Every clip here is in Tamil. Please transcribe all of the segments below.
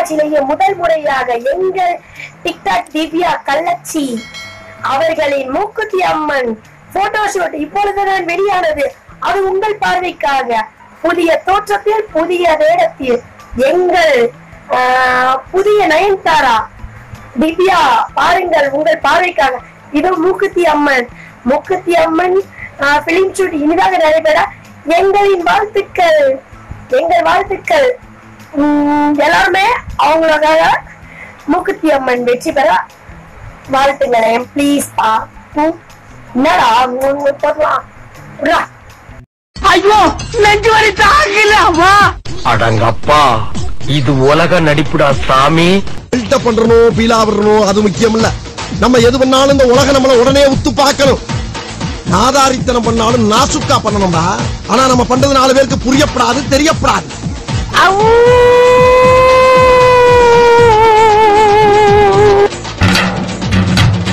வரலாற்றிலேயே முதல் முறையாக எங்கள் டிக்டாக் திவ்யா கள்ளச்சி அவர்களின் மூக்குத்தி அம்மன் போட்டோஷூட் இப்பொழுதுதான் வெளியானது அது உங்கள் பார்வைக்காக புதிய தோற்றத்தில் புதிய வேடத்தில் எங்கள் ஆஹ், புதிய நயன்தாரா திவ்யா பாருங்கள் உங்கள் பார்வைக்காக இது மூக்குத்தி அம்மன் மூக்குத்தி அம்மன் பிலிம் ஷூட் இனிதாக நடைபெற எங்களின் வாழ்த்துக்கள் எங்கள் வாழ்த்துக்கள் உம், எல்லாருமே அவங்களுக்காக மூக்குத்தி அம்மன் வெற்றி பெற வாழ்த்துங்களேன் ப்ளீஸ் பா ம், என்னடா உம், போடலாம் விட்றா. ஐயோ நெஞ்சு வலி தாங்கலாமா அடங்கப்பா இது உலக நடிப்புடா சாமி பில்டப் பண்றணும் பீலா விடணும் அது முக்கியம் இல்ல நம்ம எது பண்ணாலும் இந்த உலக நம்மள உடனே உத்து பார்க்கணும் நாதாரித்தனம் பண்ணாலும் நாசுக்கா பண்ணணும்டா ஆனா நம்ம பண்றது நாலு பேருக்கு புரியப்படாது தெரியப்படாது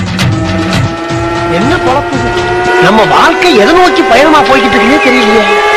என்ன குழப்பம் நம்ம வாழ்க்கை எதை நோக்கி பயணமா போய்கிட்டு இருக்குன்னே தெரியலையே